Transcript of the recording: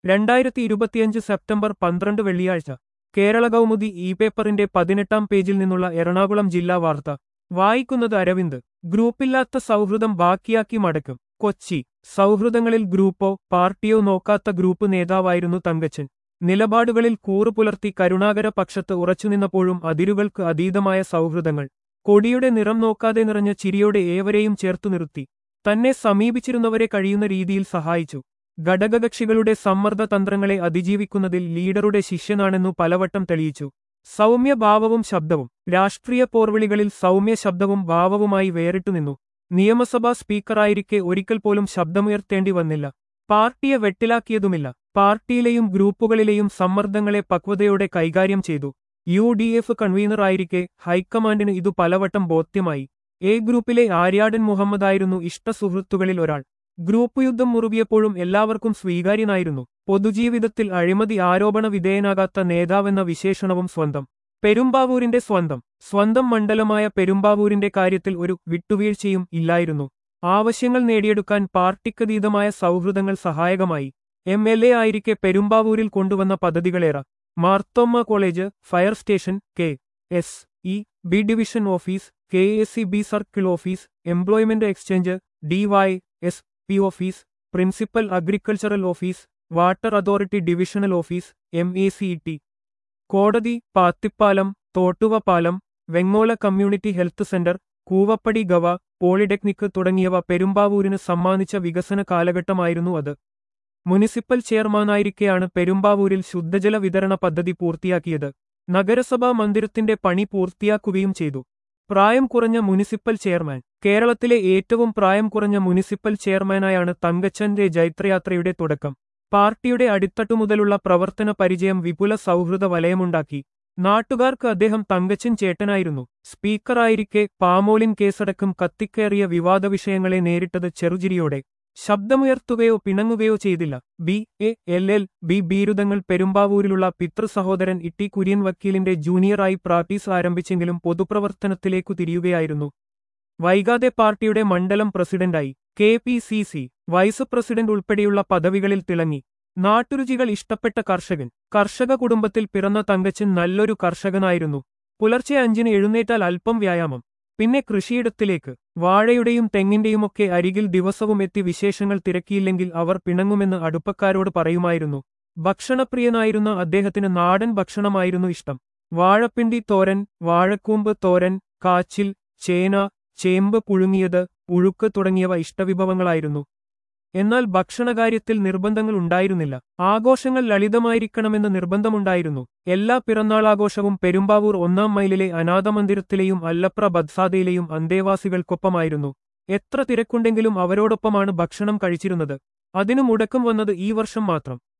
രണ്ടായിരത്തി ഇരുപത്തിയഞ്ച് സെപ്റ്റംബർ പന്ത്രണ്ട് വെള്ളിയാഴ്ച കേരള കൗമുദി ഇ പേപ്പറിന്റെ പതിനെട്ടാം പേജിൽ നിന്നുള്ള എറണാകുളം ജില്ലാ വാർത്ത വായിക്കുന്നത് അരവിന്ദ് ഗ്രൂപ്പില്ലാത്ത സൗഹൃദം ബാക്കിയാക്കി മടക്കും കൊച്ചി സൗഹൃദങ്ങളിൽ ഗ്രൂപ്പോ പാർട്ടിയോ നോക്കാത്ത ഗ്രൂപ്പ് നേതാവായിരുന്നു തങ്കച്ചൻ നിലപാടുകളിൽ കൂറുപുലർത്തി കരുണാകര പക്ഷത്ത് ഉറച്ചുനിന്നപ്പോഴും അതിരുകൾക്ക് അതീതമായ സൗഹൃദങ്ങൾ കൊടിയുടെ നിറം നോക്കാതെ നിറഞ്ഞ ചിരിയോടെ ഏവരെയും ചേർത്തു നിർത്തി തന്നെ സമീപിച്ചിരുന്നവരെ കഴിയുന്ന രീതിയിൽ സഹായിച്ചു ഘടകകക്ഷികളുടെ സമ്മർദ്ദ തന്ത്രങ്ങളെ അതിജീവിക്കുന്നതിൽ ലീഡറുടെ ശിഷ്യനാണെന്നു പലവട്ടം തെളിയിച്ചു സൗമ്യ ഭാവവും ശബ്ദവും രാഷ്ട്രീയ പോർവിളികളിൽ സൗമ്യ ശബ്ദവും ഭാവവുമായി വേറിട്ടുനിന്നു നിയമസഭാ സ്പീക്കറായിരിക്കെ ഒരിക്കൽ പോലും ശബ്ദമുയർത്തേണ്ടി വന്നില്ല പാർട്ടിയെ വെട്ടിലാക്കിയതുമില്ല പാർട്ടിയിലെയും ഗ്രൂപ്പുകളിലെയും സമ്മർദ്ദങ്ങളെ പക്വതയോടെ കൈകാര്യം ചെയ്തു യു ഡി എഫ് കൺവീനറായിരിക്കെ ഹൈക്കമാൻഡിന് ഇതു പലവട്ടം ബോധ്യമായി എ ഗ്രൂപ്പിലെ ആര്യാടൻ മുഹമ്മദായിരുന്നു ഇഷ്ടസുഹൃത്തുക്കളിൽ ഒരാൾ ഗ്രൂപ്പ് യുദ്ധം മുറുകിയപ്പോഴും എല്ലാവർക്കും സ്വീകാര്യനായിരുന്നു പൊതുജീവിതത്തിൽ അഴിമതി ആരോപണ വിധേയനാകാത്ത നേതാവെന്ന വിശേഷണവും സ്വന്തം പെരുമ്പാവൂരിന്റെ സ്വന്തം സ്വന്തം മണ്ഡലമായ പെരുമ്പാവൂരിന്റെ കാര്യത്തിൽ ഒരു വിട്ടുവീഴ്ചയും ഇല്ലായിരുന്നു ആവശ്യങ്ങൾ നേടിയെടുക്കാൻ പാർട്ടിക്കതീതമായ സൗഹൃദങ്ങൾ സഹായകമായി എം എൽ എ ആയിരിക്കെ പെരുമ്പാവൂരിൽ കൊണ്ടുവന്ന പദ്ധതികളേറെ Marthoma college fire station K S E B division office K S C B circle office employment exchange D Y S P office principal agricultural office water authority divisional office M A C T കോടതി പാത്തിപ്പാലം തോട്ടുവ പാലം Vengola community health centre Koovappady gov polytechnic തുടങ്ങിയവ പെരുമ്പാവൂരിന് സമ്മാനിച്ച വികസന കാലഘട്ടമായിരുന്നു അത് municipal ചെയർമാനായിരിക്കെയാണ് പെരുമ്പാവൂരിൽ ശുദ്ധജല വിതരണ പദ്ധതി പൂർത്തിയാക്കിയത് നഗരസഭാ മന്ദിരത്തിന്റെ പണി പൂർത്തിയാക്കുകയും ചെയ്തു പ്രായം കുറഞ്ഞ മുനിസിപ്പൽ ചെയർമാൻ കേരളത്തിലെ ഏറ്റവും പ്രായം കുറഞ്ഞ മുനിസിപ്പൽ ചെയർമാനായാണ് തങ്കച്ചന്റെ ജൈത്രയാത്രയുടെ തുടക്കം പാർട്ടിയുടെ അടിത്തട്ടു മുതലുള്ള പ്രവർത്തന പരിചയം വിപുല സൗഹൃദ വലയമുണ്ടാക്കി നാട്ടുകാർക്ക് അദ്ദേഹം തങ്കച്ചൻ ചേട്ടനായിരുന്നു സ്പീക്കറായിരിക്കെ പാമോലിൻ കേസടക്കം കത്തിക്കേറിയ വിവാദ വിഷയങ്ങളെ നേരിട്ടത് ചെറുചിരിയോടെ ശബ്ദമുയർത്തുകയോ പിണങ്ങുകയോ ചെയ്തില്ല B A L L B ബിരുദങ്ങൾ പെരുമ്പാവൂരിലുള്ള പിതൃസഹോദരൻ ഇട്ടി കുര്യൻ വക്കീലിന്റെ ജൂനിയറായി പ്രാക്ടീസ് ആരംഭിച്ചെങ്കിലും പൊതുപ്രവർത്തനത്തിലേക്കു തിരിയുകയായിരുന്നു വൈകാതെ പാർട്ടിയുടെ മണ്ഡലം പ്രസിഡന്റായി K P C C vice president ഉൾപ്പെടെയുള്ള പദവികളിൽ തിളങ്ങി നാട്ടുരുചികൾ ഇഷ്ടപ്പെട്ട കർഷകൻ കർഷക കുടുംബത്തിൽ പിറന്ന തങ്കച്ചൻ നല്ലൊരു കർഷകനായിരുന്നു പുലർച്ചെ അഞ്ചിന് എഴുന്നേറ്റാൽ അല്പം വ്യായാമം പിന്നെ കൃഷിയിടത്തിലേക്ക് വാഴയുടെയും തെങ്ങിന്റെയുമൊക്കെ അരികിൽ ദിവസവും എത്തി വിശേഷങ്ങൾ തിരക്കിയില്ലെങ്കിൽ അവർ പിണങ്ങുമെന്ന് അടുപ്പക്കാരോട് പറയുമായിരുന്നു ഭക്ഷണപ്രിയനായിരുന്ന അദ്ദേഹത്തിന് നാടൻ ഭക്ഷണമായിരുന്നു ഇഷ്ടം വാഴപ്പിണ്ടി തോരൻ വാഴക്കൂമ്പ് തോരൻ കാച്ചിൽ ചേന ചേമ്പ് പുഴുങ്ങിയത് ഉഴുക്ക് തുടങ്ങിയവ ഇഷ്ടവിഭവങ്ങളായിരുന്നു എന്നാൽ ഭക്ഷണകാര്യത്തിൽ നിർബന്ധങ്ങൾ ഉണ്ടായിരുന്നില്ല ആഘോഷങ്ങൾ ലളിതമായിരിക്കണമെന്ന് നിർബന്ധമുണ്ടായിരുന്നു എല്ലാ പിറന്നാളാഘോഷവും പെരുമ്പാവൂർ ഒന്നാം മൈലിലെ അനാഥമന്ദിരത്തിലെയും അല്ലപ്ര ബദ്സാദയിലെയും അന്തേവാസികൾക്കൊപ്പമായിരുന്നു എത്ര തിരക്കുണ്ടെങ്കിലും അവരോടൊപ്പമാണ് ഭക്ഷണം കഴിച്ചിരുന്നത് അതിനു മുടക്കം വന്നത് ഈ വർഷം മാത്രം